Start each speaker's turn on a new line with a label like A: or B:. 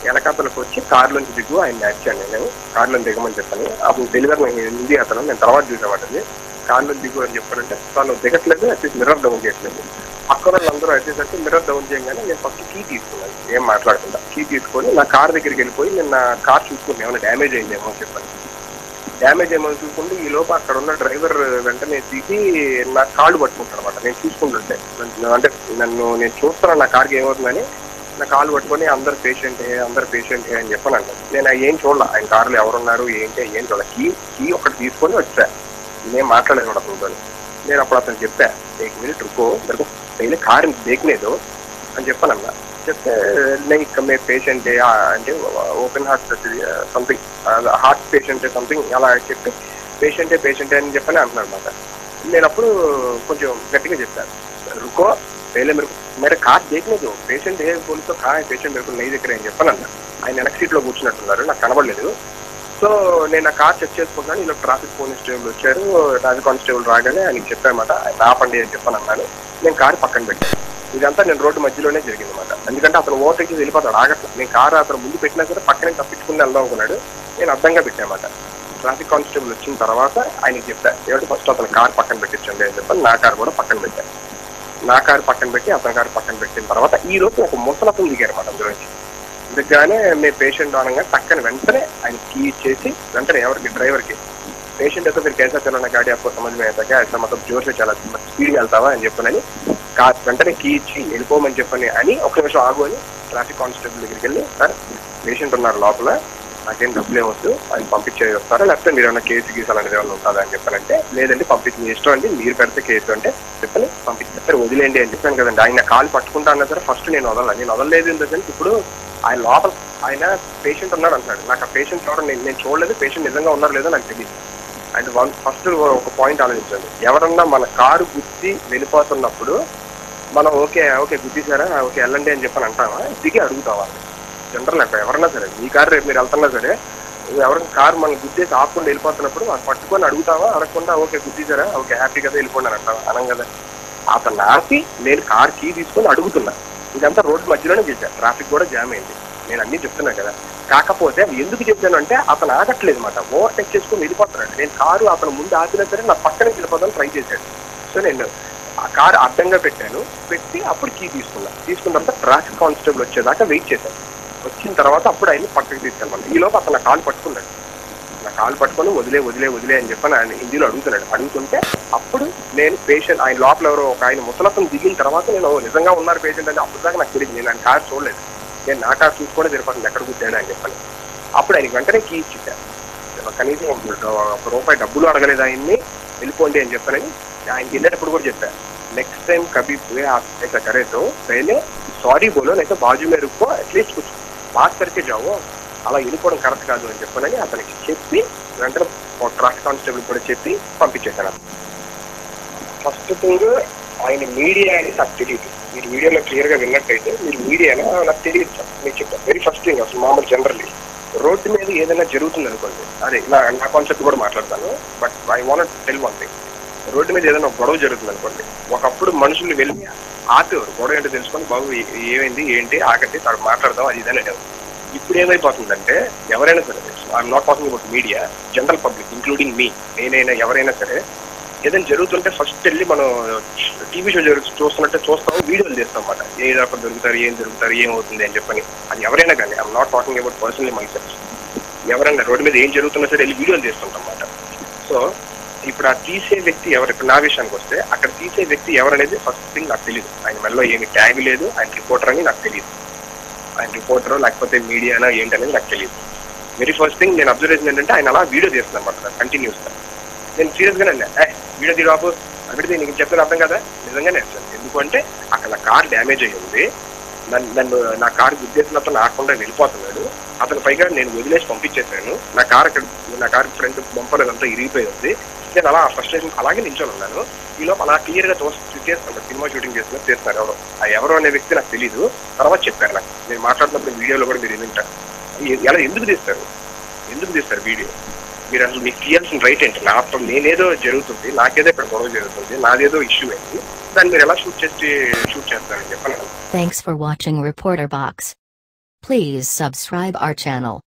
A: వెనకాతలకు వచ్చి కారులోంచి దిగు ఆయన నడిచాను నేను కారులో దిగమని చెప్పాను అప్పుడు డెలివరీ నేను హిందీ అతను నేను తర్వాత చూసామంటది కారులో దిగు అని చెప్పానంటే తను దిగట్లేదు అట్లీస్ట్ మిర్రర్ డౌన్ చేయట్లేదు పక్కన వాళ్ళందరూ వచ్చేసరికి మిర్రర్ డౌన్ చేయగానే నేను ఫస్ట్ కీ తీసుకున్నాను ఏం మాట్లాడకుండా కీ తీసుకొని నా కార్ దగ్గరికి వెళ్ళిపోయి నేను నా కార్ చూసుకుని ఏమైనా డ్యామేజ్ అయిందేమో అని చెప్పాను డ్యామేజ్ ఏమో చూసుకుంటే ఈ లోపు అక్కడ ఉన్న డ్రైవర్ వెంటనే దిగి నా కాళ్ళు పట్టుకుంటాడు అనమాట నేను చూసుకుంటుంటే నన్ను- అంటే నన్ను నేను చూస్తాను నా కార్కి ఏమవుతుందని నా కాళ్ళు పట్టుకొని అందరు పేషెంట్ అందరు పేషెంట్ అని చెప్పని అన్నాను నేను అవి ఏం చూడాల ఆయన కార్లో ఎవరున్నారు ఏంటి ఏం చూడాలి కీ కీ ఒకటి తీసుకొని వచ్చా నేను మాట్లాడలేదు కూడా అతనితో నేను అప్పుడు అతను చెప్పా एक मिनट रुको मेरे को पहले कार देखने दो అని చెప్పాను అన్న చెప్తే లైక్ మే పేషెంట్ అంటే open heart something heart patient something అలా చెప్పి పేషెంటే పేషెంటే అని చెప్పని అంటున్నాడు అనమాట నేను అప్పుడు కొంచెం గట్టిగా చెప్పాను రుకో పहले मेरे मेरे कार देखने दो పేషెంట్ ఏ పోలీసో కా పేషెంట్ मेरे को नहीं దగ్గర అని చెప్పాను అన్న ఆయన వెనక్ సీట్ లో కూర్చున్నట్టున్నారు నాకు కనబడలేదు సో నేను ఆ కార్ చెక్ చేసుకుంటాను ఇలా ట్రాఫిక్ కానిస్టేబుల్ వచ్చారు ట్రాఫిక్ కానిస్టేబుల్ రాగానే ఆయనకి చెప్పానమాట ఆయన ఆపండి అని చెప్పాను అన్నాను నేను కారు పక్కన పెట్టాను ఇదంతా నేను రోడ్డు మధ్యలోనే జరిగింది అనమాట ఎందుకంటే అతను ఓవర్టేక్ చేసి వెళ్ళిపోతాడు ఆగట్లేదు నేను కారు అతను ముందు పెట్టినా సరే పక్కనే తప్పించుకుని వెళ్దాం అనుకున్నాడు నేను అడ్డంగా పెట్టామాట ట్రాఫిక్ కానిస్టేబుల్ వచ్చిన తర్వాత ఆయనకి చెప్పా ఏమిటి ఫస్ట్ అతను కార్ పక్కన పెట్టించండి అని చెప్పి నా కారు కూడా పక్కన పెట్టాను నా కారు పక్కన పెట్టి అతని కారు పక్కన పెట్టిన తర్వాత ఈ రోజు ఒక ముసలతం దిగారు అనమాట అందులోంచి దిగ్గానే మీ పేషెంట్ అనగా పక్కన వెంటనే ఆయన కీ ఇచ్చేసి వెంటనే ఎవరికి డ్రైవర్కి పేషెంట్ అయితే మీరు कैसा चलाना गाड़ी आपको समझ में आता क्या ऐसा मतलब जोर से चला స్పీడ్ వెళ్తావా అని చెప్పనని కార్ వెంటనే కీ ఇచ్చి వెళ్ళిపోమని చెప్పని అని ఒక నిమిషం ఆగు అని ట్రాఫిక్ కానిస్టేబుల్ దగ్గరికి వెళ్ళి సార్ పేషెంట్ ఉన్నారు లోపల నాకేం డబ్బులు ఏమొద్దు ఆయన పంపించే వస్తారా లేకపోతే మీరు ఏమైనా కేసు గీసు అలాంటిది ఏమైనా ఉంటుందా అని చెప్పానంటే లేదండి పంపించి మీ ఇష్టం అండి మీరు పెడితే కేసు అంటే చెప్పని పంపించారు సరే వదిలేండి అని చెప్పాను కదండి ఆయన కాలు పట్టుకుంటా అన్నా సరే ఫస్ట్ నేను వదలను నేను వదలలేదు ఎందుకంటే ఇప్పుడు ఆయన లోపల ఆయన పేషెంట్ ఉన్నాడు అంటున్నాడు నాకు ఆ పేషెంట్ ఎవరు నేను నేను చూడలేదు పేషెంట్ నిజంగా ఉన్నారో లేదో నాకు తెలియదు అండ్ వన్ ఫస్ట్ ఒక పాయింట్ ఆలోచించండి ఎవరన్నా మన కారు గుద్ది వెళ్ళిపోతున్నప్పుడు మనం ఓకే ఓకే గుద్దిసారా ఓకే వెళ్ళండి అని చెప్పని అంటావా దిగి అడుగుతావా జనరల్ అంటే ఎవరన్నా సరే మీ కారు రేపు మీరు వెళ్తున్నా సరే ఎవరైనా కారు మనం గుద్దేసి ఆపుకుండా వెళ్ళిపోతున్నప్పుడు మనం పట్టుకొని అడుగుతావా అడగకుండా ఓకే గుద్దిసారా ఓకే హ్యాపీ కదా వెళ్ళిపోండి అని అంటావా అనం కదా అతను ఆపి నేను కార్ కీ తీసుకొని అడుగుతున్నా ఇదంతా రోడ్డు మధ్యలోనే చేశాను ట్రాఫిక్ కూడా జామ్ అయింది నేను అన్ని చెప్తున్నా కదా కాకపోతే ఎందుకు చెప్పాను అంటే అతను ఆగట్లేదు అనమాట ఓవర్టేక్ చేసుకుని వెళ్ళిపోతున్నాడు నేను కారు అతను ముందు ఆపినా సరే నా పక్కన వెళ్ళిపోదాన్ని ట్రై చేశాడు సో నేను ఆ కారు అడ్డంగా పెట్టాను పెట్టి అప్పుడు కీ తీసుకున్నా తీసుకున్న తర్వాత ట్రాఫిక్ కానిస్టేబుల్ వచ్చేదాకా వెయిట్ చేశాను వచ్చిన తర్వాత అప్పుడు ఆయన పక్కకి తీసుకెళ్ళమని ఈ లోపు అతను నా కాలు పట్టుకున్నాడు నా కాలు పట్టుకొని వదిలే వదిలే వదిలే అని చెప్పని ఆయన హిందీలో అడుగుతున్నాడు అడుగుతుంటే అప్పుడు నేను పేషెంట్ ఆయన లోపల ఎవరో ఒక ఆయన ముసలతం దిగిన తర్వాత నేను ఓ, నిజంగా ఉన్నారు పేషెంట్ అని అప్పుడు దాకా నాకు తెలియదు నేను ఆయన కారు చూడలేదు నేను నా కారు చూసుకోవడం సరిపోతుంది ఎక్కడ కూర్చాడు అని చెప్పని అప్పుడు ఆయనకి వెంటనే కీ ఇచ్చేసాను కనీసం ఒక ఒక రూపాయి డబ్బులు అడగలేదు ఆయన్ని వెళ్ళిపోండి అని చెప్పానని ఆయనకి వెళ్ళేటప్పుడు కూడా చెప్పాను నెక్స్ట్ टाइम कभी हुए आप ऐसा करे तो पहले सॉरी बोलो नहीं तो बाजू में रुको एटलीस्ट कुछ बात करके जाओ అలా వెళ్ళిపోవడం కరెక్ట్ కాదు అని చెప్పానని అతనికి చెప్పి వెంటనే ట్రాఫిక్ కానిస్టేబుల్ కూడా చెప్పి పంపించేశాను ఫస్ట్ థింగ్ ఆయన మీడియా అని నాకు తెలియదు మీరు మీడియాలో క్లియర్ గా విన్నట్టయితే మీరు మీడియా నాకు తెలియదు సార్ మీకు చెప్తాను వెరీ ఫస్ట్ థింగ్ అసలు మామూలు జనరల్లీ రోడ్డు మీద ఏదైనా జరుగుతుంది అనుకోండి అదే నా నా కాన్సెప్ట్ కూడా మాట్లాడతాను but I want tell one thing road మీద ఏదైనా గొడవ జరుగుతుంది అనుకోండి ఒకప్పుడు మనుషులు వెళ్ళి ఆపేవారు గొడవ ఏంటో తెలుసుకొని బాబు ఏ- ఏమైంది ఏంటి ఆగండి తను మాట్లాడదాం అది ఇదని అనేవారు. ఇప్పుడు ఏమైపోతుందంటే ఎవరైనా సరే I'm not talking about media general public including మీ నేనైనా ఎవరైనా సరే ఏదైనా జరుగుతుంటే ఫస్ట్ వెళ్ళి మనం టీవీ షో జరుగు చూస్తున్నట్టే చూస్తాం వీడియోలు చేస్తాం అన్నమాట ఏ రకం దొరుకుతారు ఏం దొరుకుతారు ఏమవుతుంది అని చెప్పని అది ఎవరైనా కానీ I'm not talking about personally myself ఎవరైనా రోడ్డు మీద ఏం జరుగుతున్నా సరే వెళ్ళి వీడియోలు చేస్తుంటాం అన్నమాట సో ఇప్పుడు ఆ తీసే వ్యక్తి ఎవరు ఇప్పుడు నా విషయానికి వస్తే అక్కడ తీసే వ్యక్తి ఎవరనేది ఫస్ట్ థింగ్ నాకు తెలియదు ఆయన మెల్లో ఏమి ట్యాగ్ లేదు ఆయన రిపోర్టర్ అని నాకు తెలియదు ఆయన రిపోర్టర్ లేకపోతే మీడియానా ఏంటనేది నాకు తెలియదు వెరీ ఫస్ట్ థింగ్ నేను అబ్జర్వ్ చేసింది ఏంటంటే ఆయన అలా వీడియో చేస్తున్నాను అనమాట కంటిన్యూస్ గా నేను సీరియస్ గానే ఏ వీడియో తీరు బాబు అక్కడితే నీకు చెప్పేది అర్థం కదా నిజంగానే అసలు ఎందుకంటే అక్కడ కార్ డ్యామేజ్ అయ్యి ఉంది నన్ను నన్ను నా కారు గుద్దేసినప్పుడు నాకుండా వెళ్ళిపోతున్నాడు అతను పైగా నేను వదిలేసి పంపించేశాను నా కార్ అక్కడ నా కార్ ఫ్రంట్ బంపర్ అదంతా ఇరిగిపోయి ఉంది నేను అలా ఫ్రస్ట్రేషన్ అలాగే నిల్చొని ఉన్నాను ఈ లోపు అలా క్లియర్ గా చూస్తూ చేస్తాను సినిమా షూటింగ్ చేస్తున్నా చేస్తున్నారు ఎవరో ఆ ఎవరో అనే వ్యక్తి నాకు తెలియదు తర్వాత చెప్పారు నాకు నేను మాట్లాడుతున్నప్పుడు వీడియోలో కూడా మీరు వింటారు ఎ- ఎలా ఎందుకు తీస్తారు ఎందుకు తీస్తారు వీడియో మీరు అసలు మీకు తీయాల్సిన రైట్ ఏంటి నా నేనేదో జరుగుతుంది నాకేదో ఇక్కడ గొడవ జరుగుతుంది నాదేదో ఇష్యూ అయింది దాన్ని మీరు ఎలా షూట్ చేసి షూట్ చేస్తారని చెప్పాను
B: Thanks for watching Reporter Box. Please subscribe our channel.